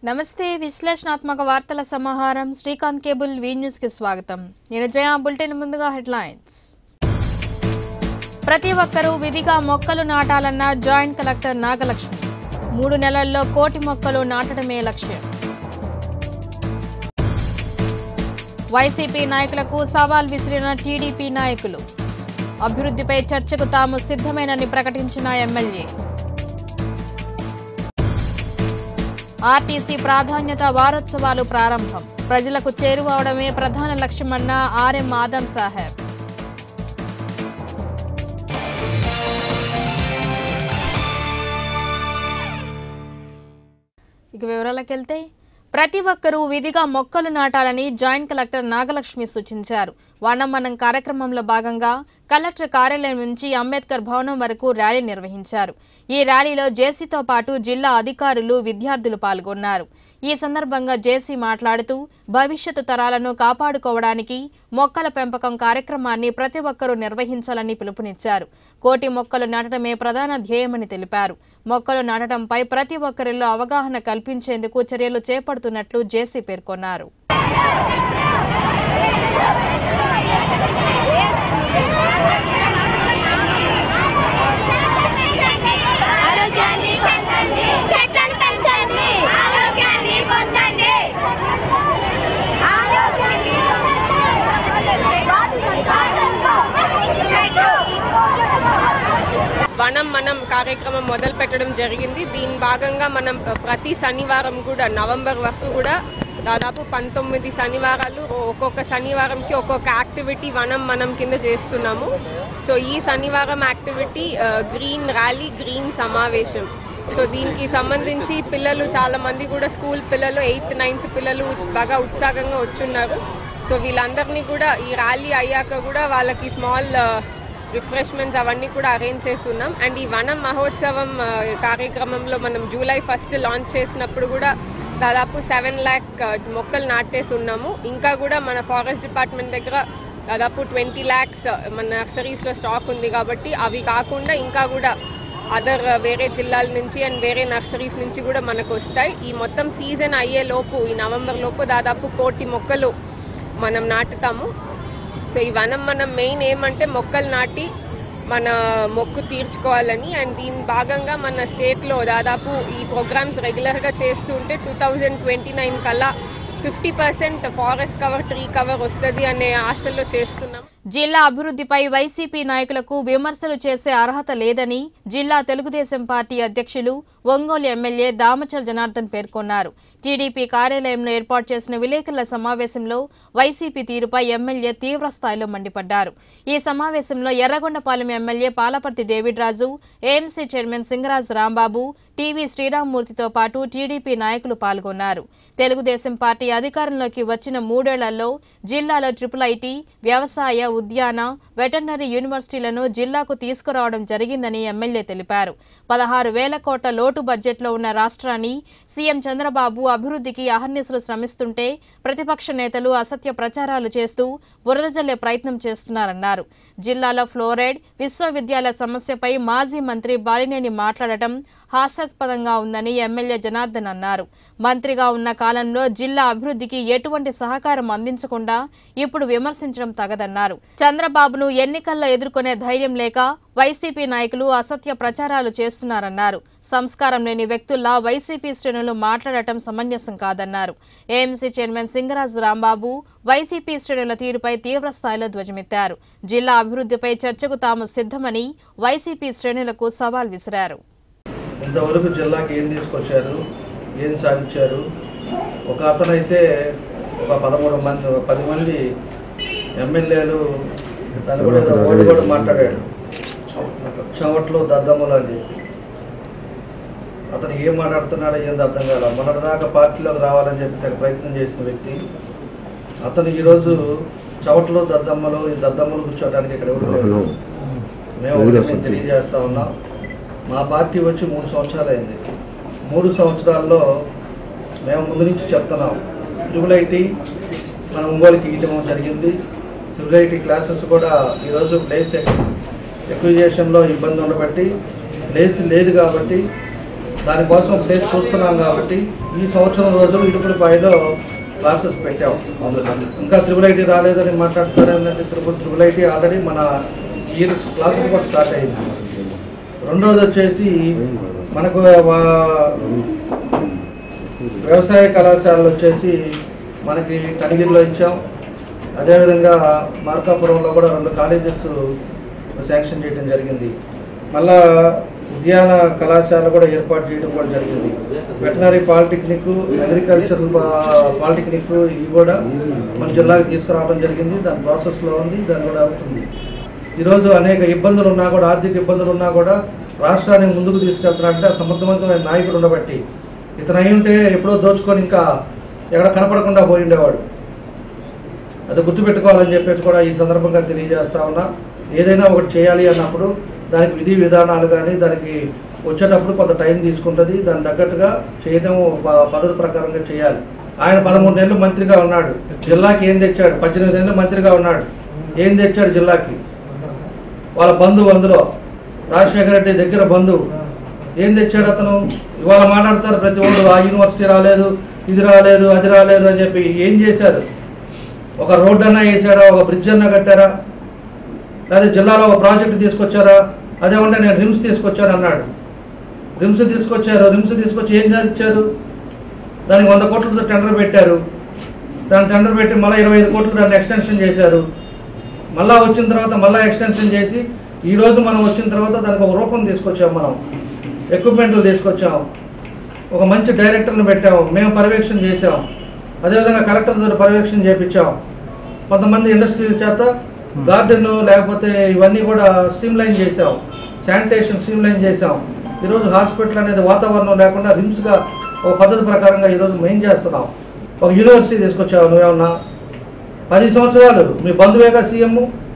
నమస్తే విశ్లేషణాత్మక వార్తల సమాహారం శ్రీకాంత్ కేబుల్ వి న్యూస్ కి స్వాగతం నేను జయ బులెటిన్ ముందుగా హెడ్లైన్స్ ప్రతి ఒక్కరూ విధిగా మొక్కలు నాటాలన్న జాయింట్ కలెక్టర్ నాగలక్ష్మి మూడు నెలల్లో కోటి మొక్కలు నాటడమే లక్ష్యం వైసీపీ నాయకులకు సవాల్ విసిరిన టీడీపీ నాయకులు అభివృద్ధిపై చర్చకు తాము సిద్ధమేనని ప్రకటించిన ఎమ్మెల్యే ఆర్టీసీ ప్రాధాన్యత వారోత్సవాలు ప్రారంభం ప్రజలకు చేరువవడమే ప్రధాన లక్ష్యమన్న ఆర్ఎం ఆదం సాహెబ్ ఇక వివరాలకు వెళ్తే ప్రతి ఒక్కరూ విధిగా మొక్కలు నాటాలని జాయింట్ కలెక్టర్ నాగలక్ష్మి సూచించారు వనమనం కార్యక్రమంలో భాగంగా కలెక్టర్ కార్యాలయం నుంచి అంబేద్కర్ భవనం వరకు ర్యాలీ నిర్వహించారు ఈ ర్యాలీలో జేసీతో పాటు జిల్లా అధికారులు విద్యార్థులు పాల్గొన్నారు ఈ సందర్భంగా జేసీ మాట్లాడుతూ భవిష్యత్తు తరాలను కాపాడుకోవడానికి మొక్కల పెంపకం కార్యక్రమాన్ని ప్రతి ఒక్కరూ నిర్వహించాలని పిలుపునిచ్చారు కోటి మొక్కలు నాటడమే ప్రధాన ధ్యేయమని తెలిపారు మొక్కలు నాటడంపై ప్రతి ఒక్కరిలో అవగాహన కల్పించేందుకు చర్యలు చేపడుతున్నట్లు జేసీ పేర్కొన్నారు ఆరోగ్యాన్ని చెందండి చెట్లను పెంచండి ఆరోగ్యాన్ని పొందండి ఆరోగ్యాన్ని వనం మనం కార్యక్రమం మొదలు పెట్టడం జరిగింది దీని భాగంగా మనం ప్రతి శనివారం కూడా నవంబర్ వరకు కూడా దాదాపు పంతొమ్మిది శనివారాలు ఒక్కొక్క శనివారంకి ఒక్కొక్క యాక్టివిటీ వనం మనం కింద చేస్తున్నాము సో ఈ శనివారం యాక్టివిటీ ఆ, గ్రీన్ ర్యాలీ గ్రీన్ సమావేశం సో దీనికి సంబంధించి పిల్లలు చాలా మంది కూడా స్కూల్ పిల్లలు ఎయిత్ నైన్త్ పిల్లలు బాగా ఉత్సాహంగా వచ్చున్నారు సో వీళ్ళందరినీ కూడా ఈ ర్యాలీ అయ్యాక కూడా వాళ్ళకి స్మాల్ రిఫ్రెష్మెంట్స్ అవన్నీ కూడా అరేంజ్ చేస్తున్నాం అండ్ ఈ వనం మహోత్సవం ఆ, కార్యక్రమంలో మనం జూలై ఫస్ట్ లాంచ్ చేసినప్పుడు కూడా దాదాపు సెవెన్ ల్యాక్ మొక్కలు నాటేసి ఉన్నాము ఇంకా కూడా మన ఫారెస్ట్ డిపార్ట్మెంట్ దగ్గర దాదాపు ట్వంటీ ల్యాక్స్ మన నర్సరీస్లో స్టాక్ ఉంది కాబట్టి అవి కాకుండా ఇంకా కూడా అదర్ వేరే జిల్లాల నుంచి అండ్ వేరే నర్సరీస్ నుంచి కూడా మనకు వస్తాయి ఈ మొత్తం సీజన్ అయ్యే లోపు ఈ నవంబర్ లోపు దాదాపు కోటి మొక్కలు మనం నాటుతాము సో ఈ వనం మనం మెయిన్ ఏమంటే మొక్కలు నాటి మన మొక్కు తీర్చుకోవాలని అండ్ దీని భాగంగా మన స్టేట్లో దాదాపు ఈ ప్రోగ్రామ్స్ రెగ్యులర్గా చేస్తూ ఉంటే టూ థౌజండ్ ట్వంటీ నైన్ కల్లా fifty percent forest cover tree cover వస్తుంది అనే ఆశల్లో చేస్తున్నాం జిల్లా అభివృద్ధిపై వైసీపీ నాయకులకు విమర్శలు చేసే అర్హత లేదని జిల్లా తెలుగుదేశం పార్టీ అధ్యక్షులు ఒంగోలు ఎమ్మెల్యే దామచల్ జనార్దన్ పేర్కొన్నారు టీడీపీ కార్యాలయంలో ఏర్పాటు చేసిన విలేకరుల సమావేశంలో వైసీపీ తీరుపై ఎమ్మెల్యే తీవ్ర స్థాయిలో మండిపడ్డారు ఈ సమావేశంలో Yerragondapalem MLA Palaparthi David Raju AMC chairman Singaraj Rambabu TV శ్రీరామ్మూర్తితో పాటు టీడీపీ నాయకులు పాల్గొన్నారు తెలుగుదేశం పార్టీ అధికారంలోకి వచ్చిన మూడేళ్లలో జిల్లాలో ట్రిపుల్ ఐటీ వ్యవసాయ ఉద్యాన వెటర్నరీ యూనివర్సిటీలను జిల్లాకు తీసుకురావడం జరిగిందని ఎమ్మెల్యే తెలిపారు పదహారు వేల కోట్ల లోటు బడ్జెట్లో ఉన్న రాష్ట్రాన్ని సీఎం చంద్రబాబు అభివృద్ధికి అహర్నిశలు శ్రమిస్తుంటే ప్రతిపక్ష నేతలు అసత్య ప్రచారాలు చేస్తూ బురద జల్లే ప్రయత్నం చేస్తున్నారన్నారు జిల్లాలో ఫ్లోరైడ్ విశ్వవిద్యాలయ సమస్యపై మాజీ మంత్రి బాలినేని మాట్లాడటం హాస్యాస్పదంగా ఉందని ఎమ్మెల్యే జనార్దన్ అన్నారు మంత్రిగా ఉన్న కాలంలో జిల్లా అభివృద్ధికి ఎటువంటి సహకారం అందించకుండా ఇప్పుడు విమర్శించడం తగదన్నారు చంద్రబాబును ఎన్నికల్లో ఎదుర్కొనే ధైర్యం లేక వైసీపీ నాయకులు అసత్య ప్రచారాలు చేస్తున్నారన్నారు సంస్కారం లేని వ్యక్తుల్లా వైసీపీ శ్రేణులు మాట్లాడటం సమంజసం కాదన్నారు AMC chairman Singaraju Rambabu YCP శ్రేణుల తీరుపై తీవ్ర స్థాయిలో ధ్వజమెత్తారు జిల్లా అభివృద్ధిపై చర్చకు తాము సిద్ధమని వైసీపీ శ్రేణులకు సవాల్ విసిరారు ఇంతవరకు జిల్లాకి ఏం తీసుకొచ్చారు ఏం సాధించారు ఒక అతనైతే ఒక పదమూడు మంది ఒక పది మంది ఎమ్మెల్యేలు దాని కూడా ఏదో ఓడి కూడా మాట్లాడాడు చెవట్లు దద్దమ్మలు అని చెప్పి అతను ఏం మాట్లాడుతున్నాడో ఏందో అర్థం కాల మొన్నటిదాకా పార్టీలోకి రావాలని చెప్పి తెగ ప్రయత్నం చేసిన వ్యక్తి అతను ఈరోజు చవట్లు దద్దమ్మలు ఈ దద్దమ్మలు కూర్చోవడానికి ఇక్కడ ఎవరు లేరు మేము ఒకటే మేము తెలియజేస్తా ఉన్నాం మా పార్టీ వచ్చి మూడు సంవత్సరాలు అయింది మూడు సంవత్సరాల్లో మేము ముందు నుంచి చెప్తున్నాం ట్రిపుల్ ఐటీ మన ఒంగోలుకి ఇవ్వడం జరిగింది ట్రిపుల్ ఐటీ క్లాసెస్ కూడా ఈరోజు ప్లేస్ ఎక్విజేషన్లో ఇబ్బంది ఉండబట్టి ప్లేస్ లేదు కాబట్టి దానికోసం ప్లేస్ చూస్తున్నాం కాబట్టి ఈ సంవత్సరం రోజు ఇడుపులపాయలో క్లాసెస్ పెట్టాం ఇంకా త్రిబుల్ ఐటీ రాలేదని మాట్లాడుతారు ఏంటంటే త్రిబుల్ త్రిబుల్ ఐటీ ఆల్రెడీ మన ఈ క్లాసెస్ కూడా స్టార్ట్ అయింది రెండోది వచ్చేసి మనకు వా- వ్యవసాయ కళాశాలలు వచ్చేసి మనకి కనిగిరిలో ఇచ్చాం అదేవిధంగా మార్కాపురంలో కూడా రెండు కాలేజెస్ శాంక్షన్ చేయడం జరిగింది మళ్ళా ఉద్యాన కళాశాల కూడా ఏర్పాటు చేయడం కూడా జరిగింది వెటనరీ పాలిటెక్నిక్ అగ్రికల్చర్ పాలిటెక్నిక్ ఇవి కూడా మన జిల్లాకి తీసుకురావడం జరిగింది దాని ప్రాసెస్లో ఉంది దాని కూడా అవుతుంది ఈరోజు అనేక ఇబ్బందులు ఉన్నా కూడా ఆర్థిక ఇబ్బందులు ఉన్నా కూడా రాష్ట్రాన్ని ముందుకు తీసుకెళ్తున్నారంటే ఆ సమర్థవంతమైన నాయకుడు ఉండబట్టి ఇతను అయి ఉంటే ఎప్పుడో దోచుకొని ఇంకా ఎక్కడ కనపడకుండా పోయి ఉండేవాడు అది గుర్తుపెట్టుకోవాలని చెప్పేసి కూడా ఈ సందర్భంగా తెలియజేస్తా ఉన్నా ఏదైనా ఒకటి చేయాలి అన్నప్పుడు దానికి విధి విధానాలు కానీ దానికి వచ్చేటప్పుడు కొంత టైం తీసుకుంటుంది దాని తగ్గట్టుగా చేయడం ప- పద్ధతి ప్రకారంగా చేయాలి ఆయన పదమూడు నెలలు మంత్రిగా ఉన్నాడు జిల్లాకి ఏం తెచ్చాడు పద్దెనిమిది నెలలు మంత్రిగా ఉన్నాడు ఏం తెచ్చాడు జిల్లాకి వాళ్ళ బంధువు అందులో రాజశేఖర రెడ్డి దగ్గర బంధువు ఏం తెచ్చాడు అతను ఇవాళ మాట్లాడతారు ప్రతి ఒళ్ళు ఆ యూనివర్సిటీ రాలేదు ఇది రాలేదు అది రాలేదు అని చెప్పి ఏం చేశారు ఒక రోడ్డు అన్నా వేసారా ఒక బ్రిడ్జ్ అన్నా కట్టారా లేదా జిల్లాలో ఒక ప్రాజెక్ట్ తీసుకొచ్చారా అదేమంటే నేను రిమ్స్ తీసుకొచ్చాను అన్నాడు రిమ్స్ తీసుకొచ్చారు రిమ్స్ తీసుకొచ్చి ఏం సాధించారు దానికి వంద కోట్లతో టెండర్ పెట్టారు దాని టెండర్ పెట్టి మళ్ళీ ఇరవై ఐదు కోట్లు దాన్ని ఎక్స్టెన్షన్ చేశారు మళ్ళా వచ్చిన తర్వాత మళ్ళీ ఎక్స్టెన్షన్ చేసి ఈ రోజు మనం వచ్చిన తర్వాత దానికి ఒక రూపం తీసుకొచ్చాం మనం ఎక్విప్మెంట్లు తీసుకొచ్చాం ఒక మంచి డైరెక్టర్ని పెట్టాం మేము పర్యవేక్షణ చేసాం అదేవిధంగా కలెక్టర్ దగ్గర పర్యవేక్షణ చేపించాం కొంతమంది ఇండస్ట్రీల చేత గార్డెన్ లేకపోతే ఇవన్నీ కూడా స్ట్రీమ్ లైన్ చేసాం శానిటేషన్ స్ట్రీమ్ లైన్ చేసాం ఈరోజు హాస్పిటల్ అనేది వాతావరణం లేకుండా రిమ్స్గా ఒక పద్ధతి ప్రకారంగా ఈరోజు మెయిన్ చేస్తున్నాం ఒక యూనివర్సిటీ తీసుకొచ్చావు నువ్వేమన్నా పది సంవత్సరాలు మీ బంధువేగా సీఎం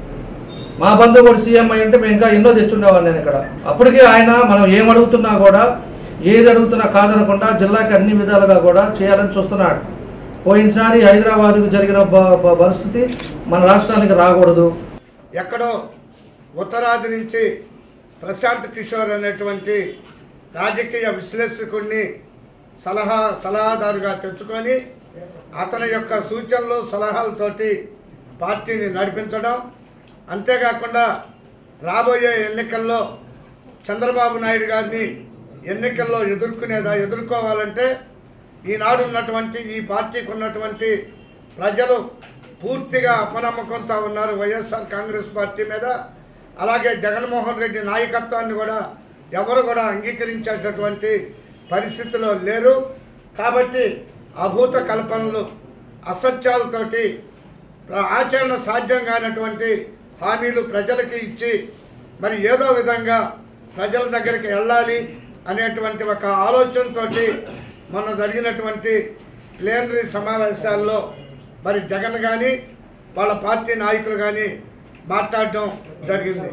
మా బంధువు కూడా సీఎం అయి ఉంటే మేము ఇంకా ఎన్నో తెచ్చుండేవాడిని నేను ఇక్కడ అప్పటికే ఆయన మనం ఏం అడుగుతున్నా కూడా ఏది అడుగుతున్నా కాదనకుండా జిల్లాకి అన్ని విధాలుగా కూడా చేయాలని చూస్తున్నాడు పోయినసారి హైదరాబాద్కు జరిగిన బ- బ- పరిస్థితి మన రాష్ట్రానికి రాకూడదు ఎక్కడో ఉత్తరాది నుంచి ప్రశాంత్ కిషోర్ అనేటువంటి రాజకీయ విశ్లేషకుడిని సలహా సలహాదారుగా తెచ్చుకొని అతని యొక్క సూచనలు సలహాలతోటి పార్టీని నడిపించడం అంతేకాకుండా రాబోయే ఎన్నికల్లో చంద్రబాబు నాయుడు గారిని ఎన్నికల్లో ఎదుర్కొనేదా ఎదుర్కోవాలంటే ఈనాడు ఉన్నటువంటి ఈ పార్టీకి ఉన్నటువంటి ప్రజలు పూర్తిగా అపనమ్మకంతో ఉన్నారు వైఎస్ఆర్ కాంగ్రెస్ పార్టీ మీద అలాగే జగన్మోహన్ రెడ్డి నాయకత్వాన్ని కూడా ఎవరు కూడా అంగీకరించేటటువంటి పరిస్థితిలో లేరు కాబట్టి అభూత కల్పనలు అసత్యాలతోటి ప్ర- ఆచరణ సాధ్యం కానటువంటి హామీలు ప్రజలకి ఇచ్చి మరి ఏదో విధంగా ప్రజల దగ్గరికి వెళ్ళాలి అనేటువంటి ఒక ఆలోచనతోటి మొన్న జరిగినటువంటి ప్లేనరీ సమావేశాల్లో మరి జగన్ కానీ వాళ్ళ పార్టీ నాయకులు కానీ మాట్లాడడం జరిగింది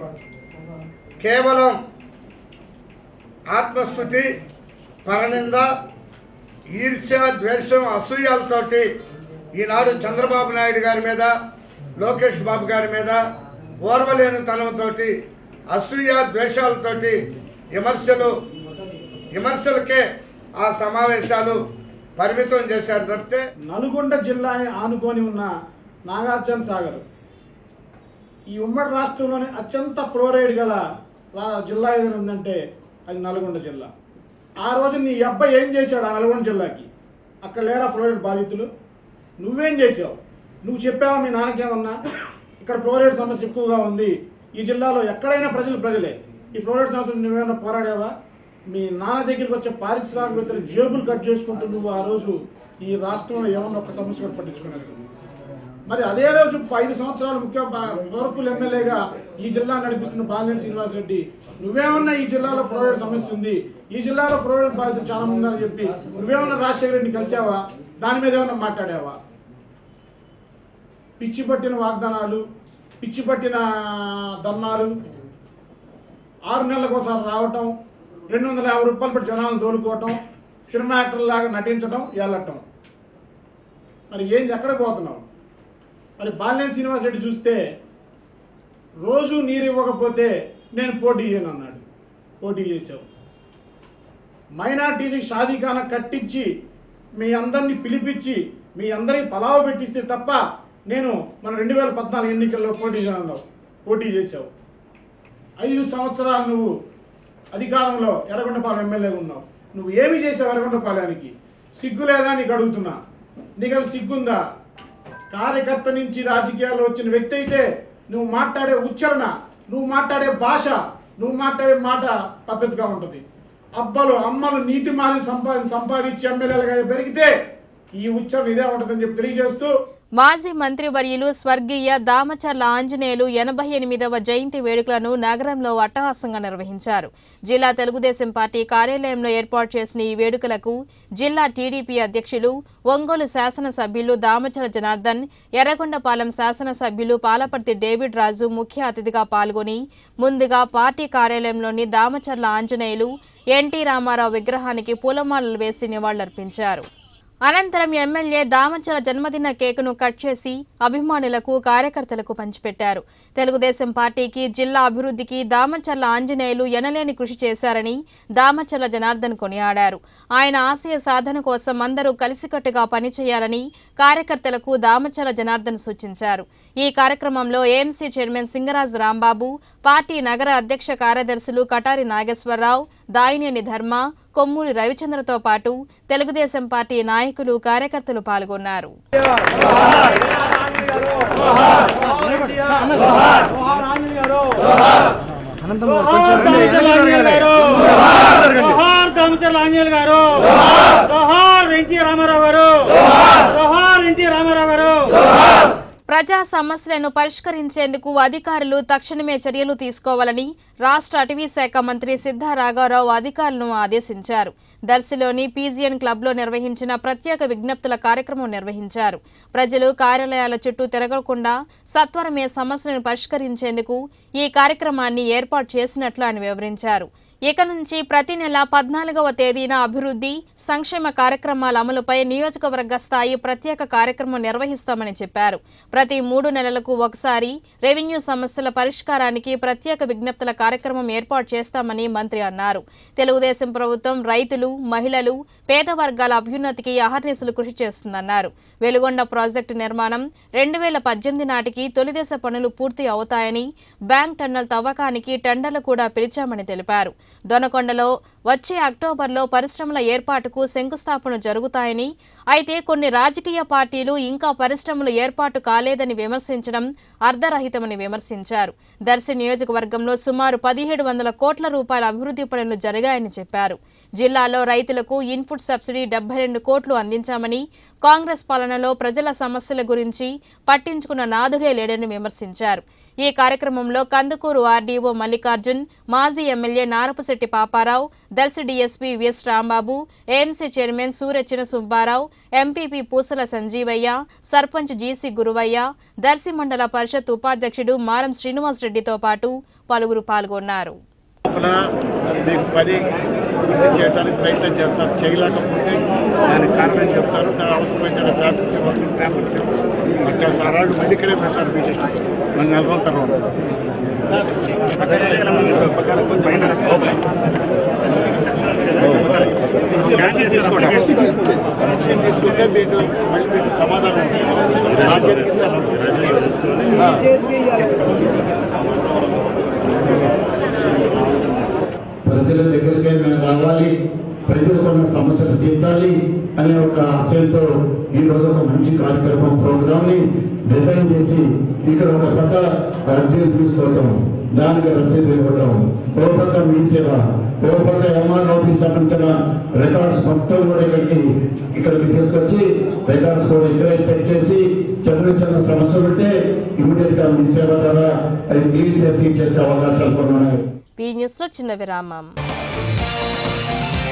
కేవలం ఆత్మస్థుతి పరనింద ఈర్ష్య ద్వేషం అసూయాలతోటి ఈనాడు చంద్రబాబు నాయుడు గారి మీద లోకేష్ బాబు గారి మీద ఓర్వలేని తనంతో అసూయ ద్వేషాలతోటి విమర్శలు విమర్శలకే ఆ సమావేశాలు పరిమితం చేశారు తప్పితే నల్గొండ జిల్లాని ఆనుకొని ఉన్న నాగార్జున సాగర్ ఈ ఉమ్మడి రాష్ట్రంలోని అత్యంత ఫ్లోరైడ్ గల రా- జిల్లా ఏదైనా ఉందంటే అది నల్గొండ జిల్లా ఆ రోజు నీ అబ్బాయి ఏం చేశాడు ఆ నల్గొండ జిల్లాకి అక్కడ లేరా ఫ్లోరైడ్ బాధితులు నువ్వేం చేసావు నువ్వు చెప్పావా మీ నాన్నకేమన్నా ఇక్కడ ఫ్లోరైడ్ సమస్య ఎక్కువగా ఉంది ఈ జిల్లాలో ఎక్కడైనా ప్రజలు ప్రజలే ఈ ఫ్లోరైడ్ సమస్య నువ్వేమైనా పోరాడావా మీ నాన్న దగ్గరికి వచ్చే పారిశ్రామికవేత్తలు జేబులు కట్ చేసుకుంటూ నువ్వు ఆ రోజు ఈ రాష్ట్రంలో ఏమన్నా ఒక సమస్య కూడా పట్టించుకున్నారు మరి అదే రోజు ఐదు సంవత్సరాలు ముఖ్య పవర్ఫుల్ ఎమ్మెల్యేగా ఈ జిల్లా నడిపిస్తున్న బాలినేని శ్రీనివాస్ రెడ్డి నువ్వేమన్నా ఈ జిల్లాలో ప్రైవేట్ సమస్య ఉంది ఈ జిల్లాలో ప్రైవేట్ బాధితులు చాలా మంది అని చెప్పి నువ్వేమన్నా రాజశేఖర రెడ్డిని కలిసావా దాని మీద ఏమన్నా మాట్లాడావా పిచ్చి పట్టిన వాగ్దానాలు పిచ్చి పట్టిన దన్నాలు ఆరు నెలలకు ఒకసారి రావటం రెండు వందల యాభై రూపాయలు పెట్టి జనాలను తోలుకోవటం సినిమా యాక్టర్ లాగా నటించడం వెళ్ళటం మరి ఏం ఎక్కడ పోతున్నావు మరి బాలినేని శ్రీనివాస్ రెడ్డి చూస్తే రోజు నీరు ఇవ్వకపోతే నేను పోటీ చేయను అన్నాడు పోటీ చేసావు మైనార్టీకి షాదీఖాన కట్టించి మీ అందరినీ పిలిపించి మీ అందరినీ పలావ పెట్టిస్తే తప్ప నేను మన రెండు వేల పద్నాలుగు ఎన్నికల్లో పోటీ చేయాలి పోటీ చేసావు ఐదు సంవత్సరాలు నువ్వు అధికారంలో ఎర్రగొండపాలెం ఎమ్మెల్యేగా ఉన్నావు నువ్వు ఏమి చేసావు ఎర్రగొండపాలెనికి సిగ్గు లేదా నీకు అడుగుతున్నా నీకు అది సిగ్గుందా కార్యకర్త నుంచి రాజకీయాల్లో వచ్చిన వ్యక్తి అయితే నువ్వు మాట్లాడే ఉచ్చారణ నువ్వు మాట్లాడే భాష నువ్వు మాట్లాడే మాట పద్ధతిగా ఉంటుంది అబ్బలు అమ్మలు నీతి మాలి సంపాది సంపాదించి ఎమ్మెల్యేలుగా పెరిగితే ఈ ఉచ్చారణ ఇదే ఉంటుందని చెప్పి తెలియజేస్తూ మాజీ మంత్రివర్యులు స్వర్గీయ దామచర్ల ఆంజనేయులు ఎనభై ఎనిమిదవ జయంతి వేడుకలను నగరంలో అట్టహాసంగా నిర్వహించారు జిల్లా తెలుగుదేశం పార్టీ కార్యాలయంలో ఏర్పాటు చేసిన ఈ వేడుకలకు జిల్లా టీడీపీ అధ్యక్షులు ఒంగోలు శాసనసభ్యులు దామచర్ల జనార్దన్ ఎర్రగొండపాలెం శాసనసభ్యులు పాలపర్తి డేవిడ్ రాజు ముఖ్య అతిథిగా పాల్గొని ముందుగా పార్టీ కార్యాలయంలోని దామచర్ల ఆంజనేయులు ఎన్టీ రామారావు విగ్రహానికి పూలమాలలు వేసి నివాళులర్పించారు అనంతరం ఎమ్మెల్యే దామచల జన్మదిన కేకును కట్ చేసి అభిమానులకు కార్యకర్తలకు పంచిపెట్టారు తెలుగుదేశం పార్టీకి జిల్లా అభివృద్ధికి దామచర్ల ఆంజనేయులు ఎనలేని కృషి చేశారని దామచర్ల జనార్దన్ కొనియాడారు ఆయన ఆశయ సాధన కోసం అందరూ కలిసికట్టుగా పనిచేయాలని కార్యకర్తలకు దామచర్ల జనార్దన్ సూచించారు ఈ కార్యక్రమంలో AMC chairman Singaraju Rambabu party నగర అధ్యక్ష కార్యదర్శులు కటారి నాగేశ్వరరావు దాయినేని ధర్మ కొమ్మూరి రవిచంద్రతో పాటు తెలుగుదేశం పార్టీ నాయకులు కార్యకర్తలు పాల్గొన్నారు జోహార్ దామచర్ల ఆంజనేయులు గారు జోహార్ ఎన్టీ రామారావు గారు జోహార్ ఎన్టీ రామారావు గారు ప్రజా సమస్యలను పరిష్కరించేందుకు అధికారులు తక్షణమే చర్యలు తీసుకోవాలని రాష్ట్ర అటవీ శాఖ మంత్రి సిద్ధా రాఘవరావు అధికారులను ఆదేశించారు దర్శిలోని పీజియన్ క్లబ్లో నిర్వహించిన ప్రత్యేక విజ్ఞప్తుల కార్యక్రమం నిర్వహించారు ప్రజలు కార్యాలయాల చుట్టూ తిరగకుండా సత్వరమే సమస్యలను పరిష్కరించేందుకు ఈ కార్యక్రమాన్ని ఏర్పాటు చేసినట్లు ఆయన వివరించారు ఇక నుంచి ప్రతి నెల పద్నాలుగవ తేదీన అభివృద్ధి సంక్షేమ కార్యక్రమాల అమలుపై నియోజకవర్గ స్థాయి ప్రత్యేక కార్యక్రమం నిర్వహిస్తామని చెప్పారు ప్రతి మూడు నెలలకు ఒకసారి రెవెన్యూ సమస్యల పరిష్కారానికి ప్రత్యేక విజ్ఞప్తుల కార్యక్రమం ఏర్పాటు చేస్తామని మంత్రి అన్నారు తెలుగుదేశం ప్రభుత్వం రైతులు మహిళలు పేద వర్గాల అభ్యున్నతికి అహర్నిశలు కృషి చేస్తుందన్నారు వెలుగొండ ప్రాజెక్టు నిర్మాణం రెండు వేల పద్దెనిమిది నాటికి తొలిదశ పనులు పూర్తి అవుతాయని బ్యాంక్ టన్నల్ తవ్వకానికి టెండర్లు కూడా పిలిచామని తెలిపారు దొనకొండలో వచ్చే అక్టోబర్లో పరిశ్రమల ఏర్పాటుకు శంకుస్థాపన జరుగుతాయని అయితే కొన్ని రాజకీయ పార్టీలు ఇంకా పరిశ్రమలు ఏర్పాటు కాలేదని విమర్శించడం అర్ధరహితమని విమర్శించారు దర్శి నియోజకవర్గంలో సుమారు పదిహేడు వందల కోట్ల రూపాయల అభివృద్ధి పనులు జరిగాయని చెప్పారు జిల్లాలో రైతులకు ఇన్పుట్ సబ్సిడీ డెబ్బై రెండు కోట్లు అందించామని కాంగ్రెస్ పాలనలో ప్రజల సమస్యల గురించి పట్టించుకున్న నాదుడే లేడని విమర్శించారు ఈ కార్యక్రమంలో కందుకూరు ఆర్డీఓ మల్లికార్జున్ మాజీ MLA Narapasetti Paparao Darsi DSP VS Rambabu AMC chairman Suryachina Subbarao MPP Poosala Sanjeevaiah sarpanch GC Guruvaiah Darsi మండల పరిషత్ ఉపాధ్యక్షుడు మారం శ్రీనివాసరెడ్డితో పాటు పలువురు పాల్గొన్నారు లోపల మీకు పని పూర్తి చేయడానికి ప్రయత్నం చేస్తారు చేయలేకపోతే దానికి కారణం చెప్తారు దాని అవసరమైతే జాబ్స్ ఇవ్వాల్సిన పేపర్స్ ఇవ్వచ్చు అట్లా సారాళ్ళు మళ్ళీ ఇక్కడే పెడతారు మీటింగ్ మన నెల రోజుల తర్వాత క్యాన్సిల్ తీసుకోండి క్యాన్సిల్ తీసుకుంటే మీకు మళ్ళీ మీకు సమాధానం వస్తుంది నా చేతికి ఇస్తారు ఆ. ప్రజల దగ్గరికే మేము రావాలి ప్రజలకు ఉన్న సమస్యలు తీర్చాలి అనే ఒక ఆశయంతో ఈ రోజు ఒక మంచి కార్యక్రమం ప్రోగ్రామ్ ని డిజైన్ చేసి ఇక్కడ ఒక పక్క అర్జీలు తీసుకోవటం దానికి రసీదు ఇవ్వటం ఓ పక్క మీ సేవ ఓ పక్క ఎంఆర్ ఆఫీస్ సంబంధించిన రికార్డ్స్ మొత్తం కూడా ఇక్కడికి ఇక్కడికి తీసుకొచ్చి రికార్డ్స్ కూడా ఇక్కడే చెక్ చేసి చిన్న చిన్న సమస్యలు ఉంటే ఇమీడియట్ గా మీ సేవ ద్వారా అది క్లియర్ చేసి చేసే అవకాశాలు కొన్ని ఉన్నాయి పీ న్యూస్లో చిన్న విరామం